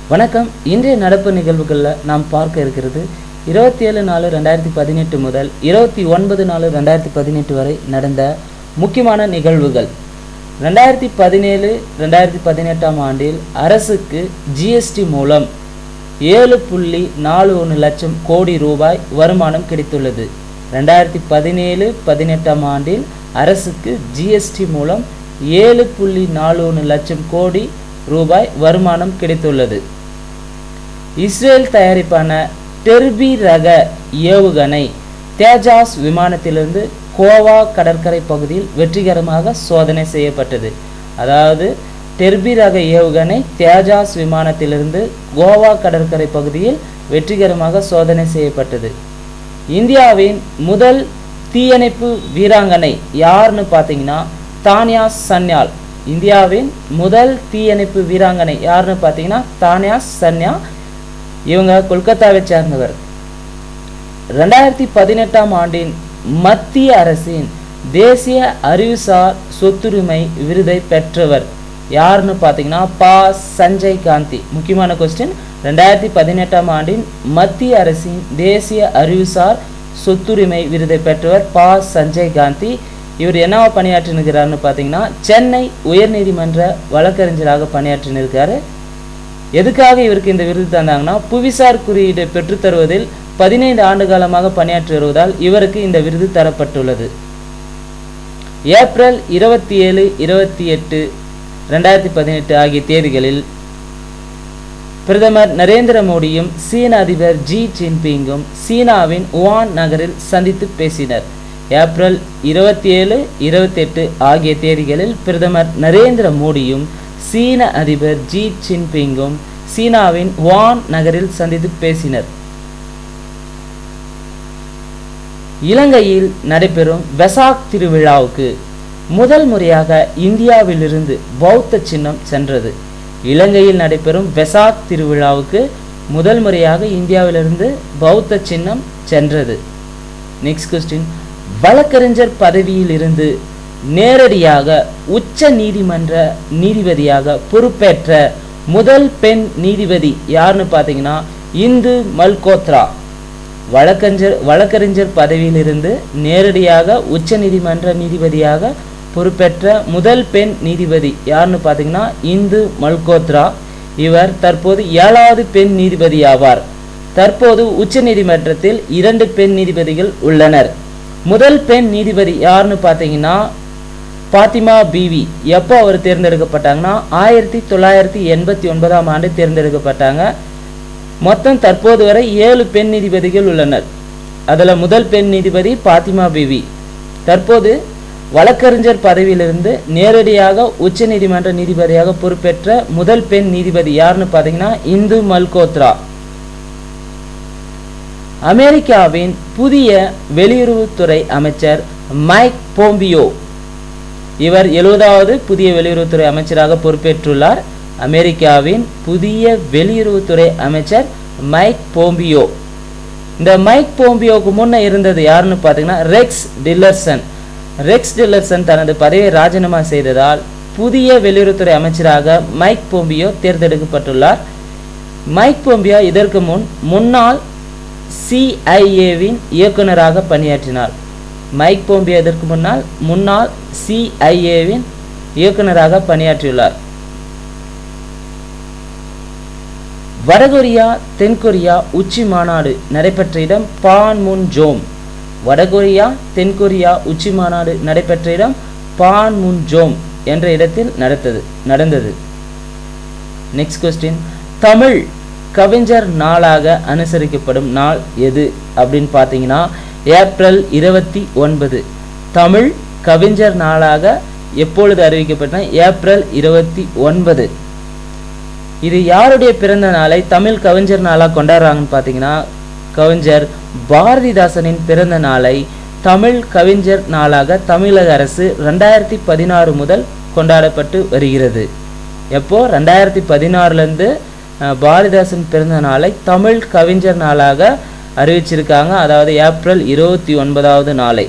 வணக்கம் இன்றைய நடப்பு நிகழ்வுகளில் நாம் பார்க்க இருக்கிறது இருபத்தி ஏழு நாலு ரெண்டாயிரத்தி பதினெட்டு முதல் இருபத்தி ஒன்பது நாலு ரெண்டாயிரத்தி பதினெட்டு வரை நடந்த முக்கியமான நிகழ்வுகள் ரெண்டாயிரத்தி பதினேழு ரெண்டாயிரத்தி பதினெட்டாம் ஆண்டில் அரசுக்கு ஜிஎஸ்டி மூலம் ஏழு புள்ளி நாலு ஒன்று லட்சம் கோடி ரூபாய் வருமானம் கிடைத்துள்ளது ரெண்டாயிரத்தி பதினேழு பதினெட்டாம் ஆண்டில் அரசுக்கு ஜிஎஸ்டி மூலம் ஏழு புள்ளி நாலு ஒன்று லட்சம் கோடி ரூபாய் வருமானம் கிடைத்துள்ளது இஸ்ரேல் தயாரிப்பான டெர்பி ரக ஏவுகணை தேஜாஸ் விமானத்திலிருந்து கோவா கடற்கரை பகுதியில் வெற்றிகரமாக சோதனை செய்யப்பட்டது அதாவது டெர்பி ரக ஏவுகணை தேஜாஸ் விமானத்திலிருந்து கோவா கடற்கரை பகுதியில் வெற்றிகரமாக சோதனை செய்யப்பட்டது இந்தியாவின் முதல் தீயணைப்பு வீராங்கனை யாருன்னு பார்த்தீங்கன்னா தானியா சன்யால் இந்தியாவின் முதல் தீயணைப்பு வீராங்கனை யாருன்னு பார்த்தீங்கன்னா தானியா சன்யா இவங்க கொல்கத்தாவை சேர்ந்தவர் ரெண்டாயிரத்தி பதினெட்டாம் ஆண்டின் மத்திய அரசின் தேசிய அறிவுசார் சொத்துரிமை விருதை பெற்றவர் யாருன்னு பார்த்தீங்கன்னா பா சஞ்சய் காந்தி முக்கியமான கொஸ்டின் ரெண்டாயிரத்தி பதினெட்டாம் ஆண்டின் மத்திய அரசின் தேசிய அறிவுசார் சொத்துரிமை விருதை பெற்றவர் பா சஞ்சய் காந்தி இவர் என்னவா பணியாற்றினுக்கிறார்னு பார்த்தீங்கன்னா சென்னை உயர்நீதிமன்ற வழக்கறிஞராக பணியாற்றினிருக்காரு எதுக்காக இவருக்கு இந்த விருது தந்தாங்கன்னா புவிசார் குறியீடை பெற்றுத்தருவதில் பதினைந்து ஆண்டு காலமாக பணியாற்றி வருவதால் இவருக்கு இந்த விருது தரப்பட்டுள்ளது ஏப்ரல் இருபத்தி ஏழு இருபத்தி எட்டு ரெண்டாயிரத்தி பதினெட்டு ஆகிய தேதிகளில் பிரதமர் நரேந்திர மோடியும் சீன அதிபர் ஜி ஜின்பிங்கும் சீனாவின் உவான் நகரில் சந்தித்து பேசினர் ஏப்ரல் இருபத்தி ஏழு இருபத்தெட்டு ஆகிய தேதிகளில் பிரதமர் நரேந்திர மோடியும் சீன அதிபர் ஜி ஜின்பிங்கும் சீனாவின் வான் நகரில் சந்தித்து பேசினர் இலங்கையில் நடைபெறும் வெசாக் திருவிழாவுக்கு முதல் முறையாக இந்தியாவிலிருந்து பௌத்த சின்னம் சென்றது இலங்கையில் நடைபெறும் வெசாக் திருவிழாவுக்கு முதல் முறையாக இந்தியாவிலிருந்து பௌத்த சின்னம் சென்றது நெக்ஸ்ட் கொஸ்டின் வழக்கறிஞர் பதவியில் இருந்து நேரடியாக உச்ச நீதிமன்ற நீதிபதியாக பொறுப்பேற்ற முதல் பெண் நீதிபதி யாருன்னு பார்த்தீங்கன்னா இந்து மல்கோத்ரா வழக்கறிஞர் வழக்கறிஞர் பதவியிலிருந்து நேரடியாக உச்ச நீதிமன்ற நீதிபதியாக பொறுப்பேற்ற முதல் பெண் நீதிபதி யாருன்னு பார்த்தீங்கன்னா இந்து மல்கோத்ரா இவர் தற்போது ஏழாவது பெண் நீதிபதி ஆவார் தற்போது உச்ச நீதிமன்றத்தில் இரண்டு பெண் நீதிபதிகள் உள்ளனர் முதல் பெண் நீதிபதி யாருன்னு பார்த்தீங்கன்னா பாத்திமா பிவி எப்போ அவர் தேர்ந்தெடுக்கப்பட்டாங்கன்னா ஆயிரத்தி தொள்ளாயிரத்தி எண்பத்தி ஒன்பதாம் ஆண்டு தேர்ந்தெடுக்கப்பட்டாங்க மொத்தம் தற்போது வரை ஏழு பெண் நீதிபதிகள் உள்ளனர் அதில் முதல் பெண் நீதிபதி பாத்திமா பிவி தற்போது வழக்கறிஞர் பதவியிலிருந்து நேரடியாக உச்ச நீதிமன்ற நீதிபதியாக பொறுப்பேற்ற முதல் பெண் நீதிபதி யாருன்னு பார்த்தீங்கன்னா இந்து மல்கோத்ரா அமெரிக்காவின் புதிய வெளியுறவுத்துறை அமைச்சர் மைக் போம்பியோ இவர் எழுபதாவது புதிய வெளியுறவுத்துறை அமைச்சராக பொறுப்பேற்றுள்ளார் அமெரிக்காவின் புதிய வெளியுறவுத்துறை அமைச்சர் மைக் போம்பியோ இந்த மைக் போம்பியோவுக்கு முன்னே இருந்தது யாருன்னு பார்த்தீங்கன்னா ரெக்ஸ் டில்லர்சன் ரெக்ஸ் டில்லர்சன் தனது பதவியை ராஜினாமா செய்ததால் புதிய வெளியுறவுத்துறை அமைச்சராக மைக் போம்பியோ தேர்ந்தெடுக்கப்பட்டுள்ளார் மைக் போம்பியோ இதற்கு முன் முன்னாள் சிஐஏவின் இயக்குநராக பணியாற்றினார் மைக் போம்பியோ இதற்கு முன்னால் முன்னாள் சிஐஏவின் இயக்குநராக பணியாற்றியுள்ளார் வடகொரியா தென்கொரியா உச்சி மாநாடு நடைபெற்ற இடம் பான்முன் ஜோம் வடகொரியா தென்கொரியா உச்சி மாநாடு நடைபெற்ற இடம் பான்முன் ஜோம் என்ற இடத்தில் நடத்தது நடந்தது நெக்ஸ்ட் கொஸ்டின் தமிழ் கவிஞர் நாளாக அனுசரிக்கப்படும் நாள் எது அப்படின்னு பார்த்தீங்கன்னா ஏப்ரல் இருபத்தி ஒன்பது தமிழ் கவிஞர் நாளாக எப்பொழுது அறிவிக்கப்பட்ட ஏப்ரல் இருபத்தி ஒன்பது இது யாருடைய பிறந்த நாளை தமிழ் கவிஞர் நாளாக கொண்டாடுறாங்கன்னு பார்த்தீங்கன்னா கவிஞர் பாரதிதாசனின் பிறந்த நாளை தமிழ் கவிஞர் நாளாக தமிழக அரசு ரெண்டாயிரத்தி பதினாறு முதல் கொண்டாடப்பட்டு வருகிறது எப்போ ரெண்டாயிரத்தி பதினாறுலேருந்து பாரதிதாசன் பிறந்த நாளை தமிழ் கவிஞர் நாளாக அறிவிச்சிருக்காங்க அதாவது ஏப்ரல் இருபத்தி ஒன்பதாவது நாளை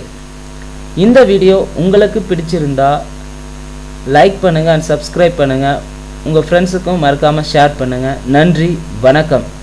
இந்த வீடியோ உங்களுக்கு பிடிச்சிருந்தா லைக் பண்ணுங்கள் அண்ட் சப்ஸ்கிரைப் பண்ணுங்கள் உங்கள் ஃப்ரெண்ட்ஸுக்கும் மறக்காமல் ஷேர் பண்ணுங்கள் நன்றி வணக்கம்